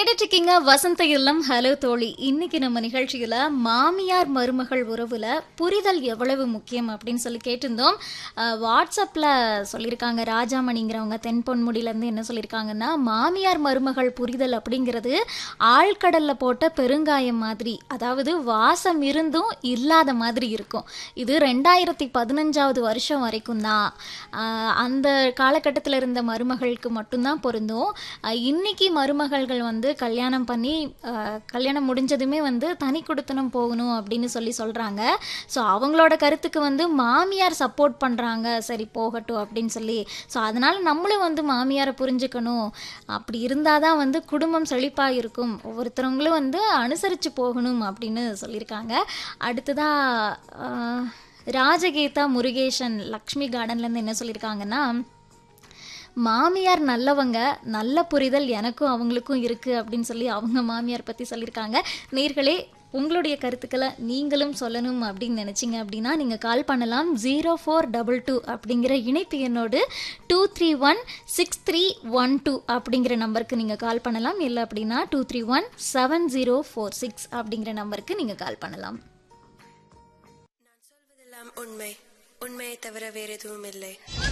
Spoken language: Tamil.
கேட்டுட்டு இருக்கீங்க வசந்த இல்லம் ஹலோ தோழி இன்னைக்கு நம்ம நிகழ்ச்சியில மாமியார் மருமகள் உறவுல புரிதல் எவ்வளவு முக்கியம் அப்படின்னு சொல்லி கேட்டிருந்தோம் அஹ், வாட்ஸ்அப்ல சொல்லியிருக்காங்க ராஜாமணிங்கிறவங்க தென்பொன்முடியில இருந்து என்ன சொல்லியிருக்காங்கன்னா மாமியார் மருமகள் புரிதல் அப்படிங்கிறது ஆழ்கடல்ல போட்ட பெருங்காயம் மாதிரி அதாவது வாசம் இருந்தும் இல்லாத மாதிரி இருக்கும் இது ரெண்டாயிரத்தி பதினஞ்சாவது வருஷம் வரைக்கும் தான் ஆஹ் அந்த காலகட்டத்தில் இருந்த மருமகளுக்கு மட்டும்தான் பொருந்தும் ஆஹ் இன்னைக்கு மருமகள்கள் வந்து கல்யாணம் பண்ணி ஆஹ் கல்யாணம் முடிஞ்சதுமே வந்து தனி குடுத்தனம் போகணும் அப்படின்னு சொல்லி சொல்கிறாங்க ஸோ அவங்களோட கருத்துக்கு வந்து மாமியார் சப்போர்ட் பண்ணுறாங்க சரி போகட்டும் அப்படின்னு சொல்லி ஸோ அதனால் நம்மளும் வந்து மாமியாரை புரிஞ்சுக்கணும் அப்படி இருந்தால் தான் வந்து குடும்பம் செழிப்பாக இருக்கும் ஒவ்வொருத்தவங்களும் வந்து அனுசரித்து போகணும் அப்படின்னு சொல்லியிருக்காங்க அடுத்ததாக ராஜகீதா முருகேசன் லக்ஷ்மி கார்டன்லேருந்து என்ன சொல்லியிருக்காங்கன்னா மாமியார் நல்லவங்க நல்ல புரிதல் எனக்கும் அவங்களுக்கும் இருக்குது அப்படின்னு சொல்லி அவங்க மாமியார் பற்றி சொல்லியிருக்காங்க நேர்களே உங்களுடைய கருத்துக்களை நீங்களும் சொல்லணும் அப்படின்னு நினச்சிங்க அப்படின்னா நீங்கள் கால் பண்ணலாம் ஜீரோ ஃபோர் டபுள் டூ அப்படிங்கிற இணைப்பு எண்ணோடு two three one six three one two அப்படிங்கிற நம்பருக்கு நீங்கள் கால் பண்ணலாம் இல்லை அப்படின்னா two three one seven zero four six அப்படிங்கிற நம்பருக்கு நீங்கள் கால் பண்ணலாம் நான் சொல்வதெல்லாம் உண்மை உண்மையை தவிர வேறு எதுவும் இல்லை